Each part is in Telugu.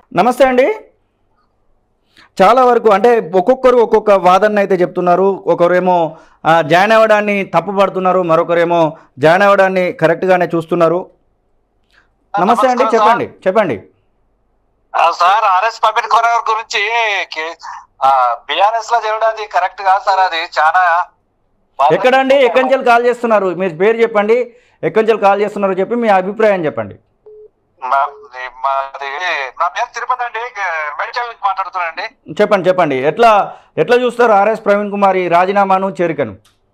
నమస్తే అండి చాలా వరకు అంటే ఒక్కొక్కరు ఒక్కొక్క వాదన అయితే చెప్తున్నారు ఒకరేమో ఆ, జాయిన్ అవ్వడాన్ని తప్పుపడుతున్నారు మరొకరేమో జాయిన్ అవ్వడాన్ని కరెక్ట్గానే చూస్తున్నారు నమస్తే అండి నమస్కారం చెప్పండి చెప్పండి ఆ, సార్ ఆర్ఎస్ పమిట్ కొనర్ గురించి బిఆర్ఎస్ లో చేయడానికి కరెక్ట్ కాదు సార్ అది చాలా బాగా- ఎక్కడండి ఎక్కడి నుంచి కాల్ చేస్తున్నారు మీరు పేరు చెప్పండి ఎక్కడి నుంచి కాల్ చేస్తున్నారో చెప్పి మీ అభిప్రాయం చెప్పండి మా- మాది నా పేరు తిరుపతి అండి మెడికల్ నుంచి మాట్లాడుతున్నానండి చెప్పండి చెప్పండి ఎట్లా ఎట్లా చూస్తారు ఆర్ఎస్ ప్రవీణ్ కుమార్ ఈ రాజీనామాను చేరికను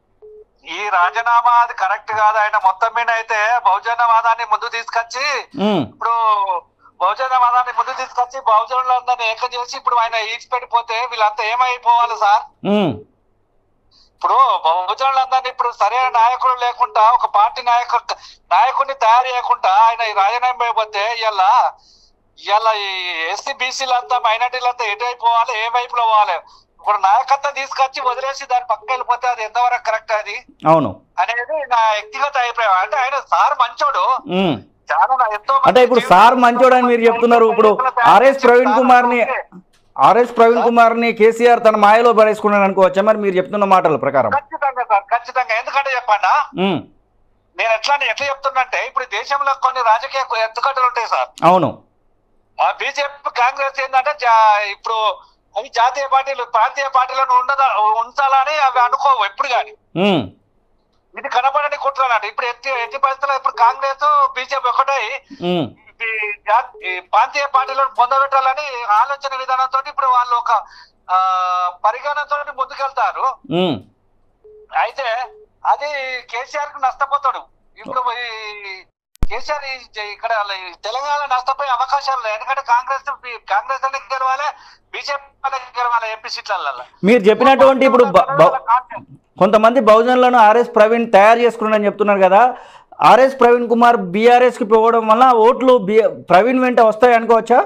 ఈ రాజీనామా అది కరెక్ట్ కాదు ఆయన మొత్తం మీద అయితే బహుజనవాదాన్ని ముందు తీసుకొచ్చి ఉమ్, ఇప్పుడు బహుజనవాదాన్ని ముందు తీసుకొచ్చి బహుజనులందరినీ ఏకం చేసి ఇప్పుడు ఆయన ఈడ్చి పెట్టిపోతే వీళ్ళంతా ఏమైపోవాలి సార్ ఉమ్, ఇప్పుడు బహుజనులందరినీ ఇప్పుడు సరైన నాయకుడు లేకుండా ఒక పార్టీ నాయకు నాయకుడిని తయారు చేయకుండా ఆయన ఈ రాజీనామా అయిపోతే ఇలా ఇలా ఈ ఎస్సీ బీసీలంతా మైనార్టీలంతా ఎటు అయిపోవాలి ఏ వైపులో పోవాలి ఇప్పుడు నాయకత్వం తీసుకొచ్చి వదిలేసి దాని పక్క వెళ్ళిపోతే అది ఎంతవరకు కరెక్ట్ అది అవును అనేది నా వ్యక్తిగత అభిప్రాయం అంటే ఆయన సార్ మంచోడు ఉమ్. చాలా నా ఎంతో అంటే ఇప్పుడు సార్ మంచోడు అని మీరు చెప్తున్నారు ఇప్పుడు ఆర్ఎస్ ప్రవీణ్ కుమార్ ని ఆర్ఎస్ ప్రవీణ్ కుమార్ ని కేసీఆర్ తన మాయలో పడేసుకున్నాడు అనుకోవచ్చా మరి మీరు చెప్తున్న మాటల ప్రకారం ఖచ్చితంగా సార్ ఖచ్చితంగా ఎందుకంటే చెప్పండా ఉమ్, నేను ఎట్లా ఎట్లా చెప్తున్నంటే ఇప్పుడు దేశంలో కొన్ని రాజకీయ ఎత్తుకట్టలు ఉంటాయి సార్ అవును ఆ బీజేపీ కాంగ్రెస్ ఏంటంటే జా- ఇప్పుడు అవి జాతీయ పార్టీలు ప్రాంతీయ పార్టీలను ఉండదా ఉంచాలని అవి అనుకోవు ఎప్పుడు కానీ ఉమ్, ఇది కనపడని కుట్రలంట ఇప్పుడు ఎట్టి ఎట్టి పరిస్థితుల్లో ఇప్పుడు కాంగ్రెస్ బీజేపీ ఒకటై ఉమ్, ఈ జా- ఈ ప్రాంతీయ పార్టీలను పొందబెట్టాలని ఆలోచన విధానంతో ఇప్పుడు వాళ్ళు ఒక ఆ, పరిగణనతో ముందుకెళ్తారు ఉమ్, అయితే అది కేసీఆర్ కు నష్టపోతాడు ఇప్పుడు ఈ కేసీఆర్ ఈ జ- ఇక్కడ ఈ తెలంగాణ నష్టపోయే అవకాశాలు ఉన్నాయి ఎందుకంటే కాంగ్రెస్ బి- కాంగ్రెస్ అనేది గెలవాలి బీజేపీ అనేది గెలవాలి ఎంపీ సీట్లలో మీరు చెప్పినటువంటి ఇప్పుడు బ- బ- కొంతమంది బహుజనులను ఆర్ఎస్ ప్రవీణ్ తయారు చేసుకున్నాడని చెప్తున్నారు కదా ఆర్ఎస్ ప్రవీణ్ కుమార్ బీఆర్ఎస్కి పోవడం వల్ల ఓట్లు బి ప్రవీణ్ వెంట వస్తాయి అనుకోవచ్చా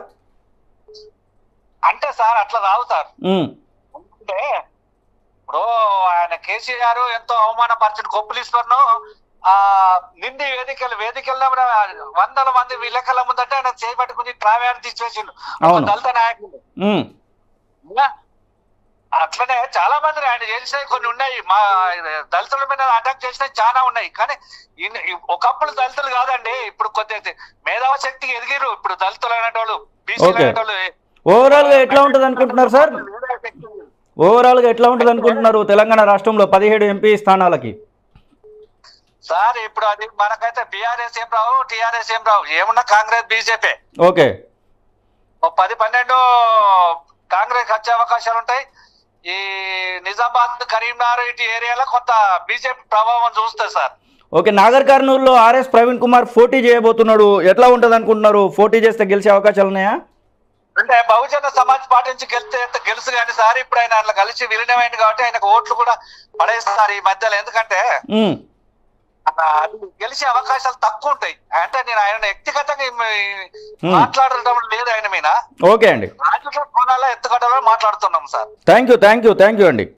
అంటే సార్ అట్లా రావు సార్ ఉమ్, అంటే ఇప్పుడు ఆయన కేసీఆర్ ఎంతో అవమానపరిచిన కొప్పులీశ్వర్ను ఆ నిండి వేదికలు వేదికల్లో వందల మంది విలేకరుల ముందంటే ఆయన చేపట్టుకుని ట్రావెల్ తీసివేసిండు ఒక అవును. దళిత నాయకుడు ఉమ్, ఇంకా అట్లనే చాలా మంది ఆయన చేసినవి కొన్ని ఉన్నాయి మా దళితుల మీద అటాక్ చేసినవి చాలా ఉన్నాయి కానీ ఇన్- ఇ- ఒకప్పుడు దళితులు కాదండి ఇప్పుడు కొద్ది మేధావ శక్తికి ఎదిగిరు ఇప్పుడు దళితులు అనేటోళ్ళు బీసీలు Okay. అనేటోళ్ళు ఓవరాల్గా ఎట్లా ఉంటుంది అనుకుంటున్నారు సార్ మేధావ శక్తి ఉంది. ఓవరాల్గా ఎట్లా ఉంటుంది అనుకుంటున్నారు తెలంగాణ రాష్ట్రంలో పదిహేడు ఎంపీ స్థానాలకి సార్ ఇప్పుడు అది మనకైతే బీఆర్ఎస్ ఏం రావు టిఆర్ఎస్ ఏం రావు ఏమున్నా కాంగ్రెస్ బీజేపీ ఓకే ఓ పది పన్నెండు కాంగ్రెస్ వచ్చే అవకాశాలు ఉంటాయి ఈ నిజామాబాద్ కరీంనగర్ ఇటు ఏరియాలో కొంత బీజేపీ ప్రభావం చూస్తుంది సార్ ఓకే నాగర్ కర్నూలులో ఆర్ఎస్ ప్రవీణ్ కుమార్ పోటీ చేయబోతున్నాడు ఎట్లా ఉంటుంది అనుకుంటున్నారు పోటీ చేస్తే గెలిచే అవకాశాలు ఉన్నాయా అంటే బహుజన సమాజ్ పార్టీ నుంచి గెలిస్తే ఎంత గెలుసు కానీ సార్ ఇప్పుడు ఆయన అట్లా కలిసి విలీనమైంది కాబట్టి ఆయనకు ఓట్లు కూడా పడేస్తారు ఈ మధ్యలో ఎందుకంటే ఉమ్, ఆ, అది గెలిచే అవకాశాలు తక్కువ ఉంటాయి అంటే నేను ఆయన వ్యక్తిగతంగా ఈ- Hmm. మాట్లాడటం లేదు ఆయన మీద ఓకే అండి రాజకీయ కోణాల్లో ఎత్తుగడలో మాట్లాడుతున్నాం sir thank you thank you thank you అండి